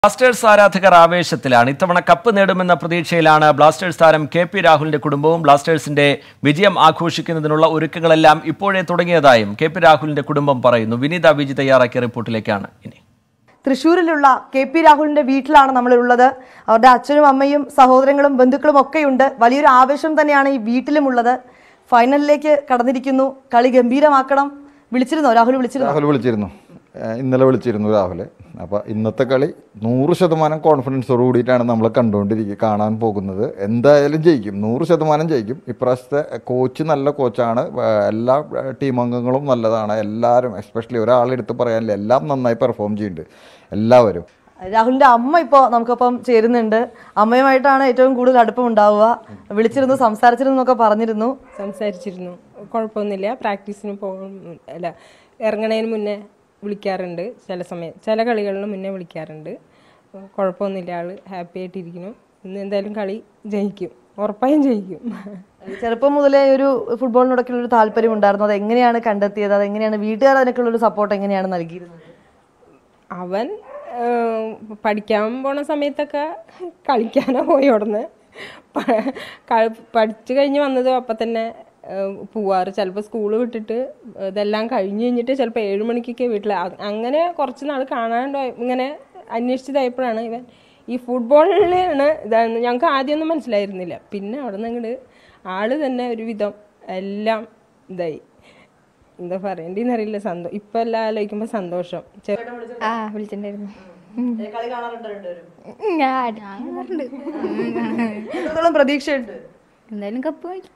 Blasters ആരാധകർ ആവേശത്തിലാണ് ഇത്തവണ കപ്പ് നേടുമെന്ന പ്രതീക്ഷയിലാണ് ബ്ലാസ്റ്റേഴ്സ് താരം കെ പി രാഹുലിന്റെ കുടുംബവും ബ്ലാസ്റ്റേഴ്സിന്റെ വിജയം ആഘോഷിക്കുന്നതിനുള്ള ഒരുക്കങ്ങളെല്ലാം ഇപ്പോഴേ തുടങ്ങിയതായും കെ പി രാഹുലിന്റെ കുടുംബം പറയുന്നു വിനീത വിജി തയ്യാറാക്കിയ റിപ്പോർട്ടിലേക്കാണ് ഇനി തൃശ്ശൂരിലുള്ള കെ പി രാഹുലിന്റെ വീട്ടിലാണ് നമ്മളുള്ളത് അവരുടെ അച്ഛനും അമ്മയും സഹോദരങ്ങളും ബന്ധുക്കളും ഒക്കെയുണ്ട് വലിയൊരു ആവേശം തന്നെയാണ് ഈ വീട്ടിലുമുള്ളത് ഫൈനലിലേക്ക് കടന്നിരിക്കുന്നു കളി ഗംഭീരമാക്കണം വിളിച്ചിരുന്നോ രാഹുൽ വിളിച്ചിരുന്നോ രാഹുൽ വിളിച്ചിരുന്നു ഏഹ് ഇന്നലെ വിളിച്ചിരുന്നു രാഹുൽ അപ്പോൾ ഇന്നത്തെ കളി നൂറ് ശതമാനം കോൺഫിഡൻസോട് കൂടിയിട്ടാണ് നമ്മൾ കണ്ടുകൊണ്ടിരിക്കുക കാണാൻ പോകുന്നത് എന്തായാലും ജയിക്കും നൂറ് ശതമാനം ജയിക്കും ഇപ്രാവശ്യത്തെ കോച്ച് നല്ല കോച്ചാണ് ഏഹ് എല്ലാ ടീം അംഗങ്ങളും നല്ലതാണ് എല്ലാവരും എസ്പെഷ്യലി ഒരാളെടുത്ത് പറയാനില്ല എല്ലാം നന്നായി പെർഫോം ചെയ്യുന്നുണ്ട് എല്ലാവരും രാഹുലിന്റെ അമ്മ ഇപ്പോൾ നമുക്കൊപ്പം ചേരുന്നുണ്ട് അമ്മയുമായിട്ടാണ് ഏറ്റവും കൂടുതൽ അടുപ്പം ഉണ്ടാവുക വിളിച്ചിരുന്നു സംസാരിച്ചിരുന്നു എന്നൊക്കെ പറഞ്ഞിരുന്നു സംസാരിച്ചിരുന്നു കുഴപ്പമൊന്നുമില്ല പ്രാക്ടീസിന് പോകും അല്ല ഇറങ്ങണതിന് മുന്നേ വിളിക്കാറുണ്ട് ചില സമയം ചില കളികളിന് മുന്നേ വിളിക്കാറുണ്ട് കുഴപ്പമൊന്നുമില്ല ആള് ഹാപ്പി ആയിട്ടിരിക്കുന്നു ഇന്ന് എന്തായാലും കളി ജയിക്കും ഉറപ്പായും ജയിക്കും ചെറുപ്പം മുതലേ ഒരു ഫുട്ബോളിനോടൊക്കെ ഒരു താല്പര്യം ഉണ്ടായിരുന്നു അത് എങ്ങനെയാണ് കണ്ടെത്തിയത് അത് എങ്ങനെയാണ് വീട്ടുകാർ അതിനൊക്കെയുള്ള ഒരു സപ്പോർട്ട് എങ്ങനെയാണ് നൽകിയിരുന്നത് അവൻ ഏഹ്, പഠിക്കാൻ പോണ സമയത്തൊക്കെ കളിക്കാനാ പോയി ഉടന്ന് പഠിച്ചു കഴിഞ്ഞ് വന്നതും അപ്പം തന്നെ ഏഹ്, പോവാറ് ചിലപ്പോൾ സ്കൂൾ വിട്ടിട്ട് ഇതെല്ലാം കഴിഞ്ഞ് കഴിഞ്ഞിട്ട് ചിലപ്പോൾ ഏഴ് മണിക്കൊക്കെ വീട്ടിൽ അ- അങ്ങനെ കുറച്ച് നാൾ കാണാണ്ട് ഇങ്ങനെ അന്വേഷിച്ചതായപ്പോഴാണ് ഇവൻ ഈ ഫുട്ബോളിലാണ് ഇതാണ് ഞങ്ങൾക്ക് ആദ്യമൊന്നും മനസ്സിലായിരുന്നില്ല പിന്നെ അവിടെ നിന്ന് അങ്ങോട്ട് ആള് തന്നെ ഒരുവിധം എല്ലാം ഇതായി എന്താ പറയണ്ടെന്ന് അറിയില്ല സന്തോഷം ഇപ്പൊ എല്ലാം ആലോചിക്കുമ്പോ സന്തോഷം ചെ- ആ വിളിച്ചിട്ടുണ്ടായിരുന്നു കളി കാണാറുണ്ട് രണ്ടുപേരും ഞാൻ കാണാറുണ്ട് എത്രത്തോളം പ്രതീക്ഷയുണ്ട് എന്തായാലും കപ്പ് വാങ്ങിക്കും.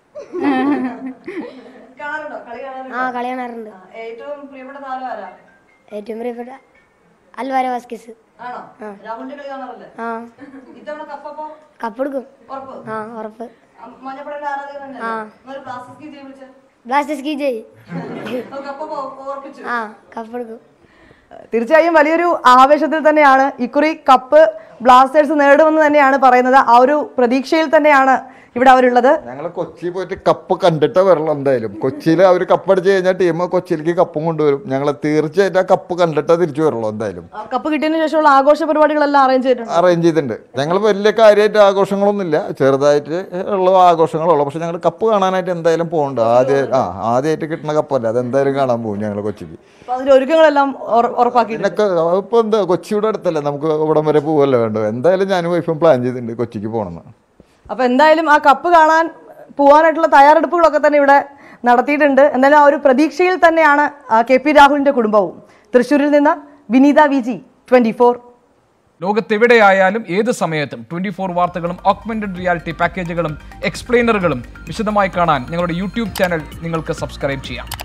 കാണാറുണ്ടോ കളി കാണാറുണ്ടോ ആ കളി കാണാറുണ്ട് ആ, ഏറ്റവും പ്രിയപ്പെട്ട താരം ആരാ ഏറ്റവും പ്രിയപ്പെട്ട അൽവാര വാസ്കിസ് ആണോ രാഹുലിന്റെ കളി കാണാറില്ലേ ആ ഇത്തവണ കപ്പപ്പോ കപ്പ് എടുക്കും ഉറപ്പ് ആ ഉറപ്പ് മഞ്ഞപ്പടന്റെ ആരാധകരല്ലേ എന്നൊരു പ്ലാസ്റ്റിക് ജയി വിളിച്ച ബ്ലാസ്റ്റേഴ്സ് കീ ജയ് കപ്പപ്പോ ഓർപ്പിച്ചു ആ കപ്പ് എടുക്കും തീർച്ചയായും വലിയൊരു ആവേശത്തിൽ തന്നെയാണ് ഇക്കുറി കപ്പ് ബ്ലാസ്റ്റേഴ്സ് നേടുമെന്ന് തന്നെയാണ് പറയുന്നത് ആ ഒരു പ്രതീക്ഷയിൽ തന്നെയാണ് ഇവിടെ അവരുള്ളത് ഞങ്ങൾ കൊച്ചി പോയിട്ട് കപ്പ് കണ്ടിട്ടേ വരുള്ളൂ എന്തായാലും കൊച്ചിയിൽ അവർ കപ്പ് അടിച്ച് കഴിഞ്ഞാൽ ടീം കൊച്ചിയിലേക്ക് കപ്പും കൊണ്ടുവരും ഞങ്ങൾ തീർച്ചയായിട്ടും ആ കപ്പ് കണ്ടിട്ടേ തിരിച്ചു വരുള്ളൂ എന്തായാലും ആ കപ്പ് കിട്ടിയതിനു ശേഷമുള്ള ആഘോഷ പരിപാടികളെല്ലാം അറേഞ്ച് ചെയ്തിട്ടുണ്ട് അറേഞ്ച് ചെയ്തിട്ടുണ്ട് ഞങ്ങൾ വലിയ കാര്യമായിട്ട് ആഘോഷങ്ങളൊന്നുമില്ല ചെറുതായിട്ട് ഉള്ള ആഘോഷങ്ങളുള്ളൂ പക്ഷെ ഞങ്ങൾ കപ്പ് കാണാനായിട്ട് എന്തായാലും പോകുന്നുണ്ട് ആദ്യം ആ ആദ്യമായിട്ട് കിട്ടുന്ന കപ്പല്ല അത് എന്തായാലും കാണാൻ പോകും ഞങ്ങൾ കൊച്ചിക്ക് അപ്പൊ അതിന്റെ ഒരുക്കങ്ങളെല്ലാം ഉറ- ഉറപ്പാക്കിയിട്ടുണ്ട് പിന്നെ ഇപ്പോൾ എന്താ കൊച്ചിയുടെ അടുത്തല്ലേ നമുക്ക് ഇവിടം വരെ പോവല്ലേ വേണ്ടത് എന്തായാലും ഞാനും വൈഫും പ്ലാൻ ചെയ്തിട്ടുണ്ട് കൊച്ചിക്ക് പോകണമെന്ന് അപ്പൊ എന്തായാലും ആ കപ്പ് കാണാൻ പോകാനായിട്ടുള്ള തയ്യാറെടുപ്പുകളൊക്കെ തന്നെ ഇവിടെ നടത്തിയിട്ടുണ്ട് എന്തായാലും ആ ഒരു പ്രതീക്ഷയിൽ തന്നെയാണ് ആ, കെ പി രാഹുലിന്റെ കുടുംബവും തൃശ്ശൂരിൽ നിന്ന് Vineetha V G twenty four ലോകത്തെവിടെയായാലും ഏത് സമയത്തും ട്വന്റി ഫോർ വാർത്തകളും ഓഗ്മെന്റഡ് റിയാലിറ്റി പാക്കേജുകളും എക്സ്പ്ലെയിനറുകളും വിശദമായി കാണാൻ ഞങ്ങളുടെ യൂട്യൂബ് ചാനൽ നിങ്ങൾക്ക് സബ്സ്ക്രൈബ് ചെയ്യാം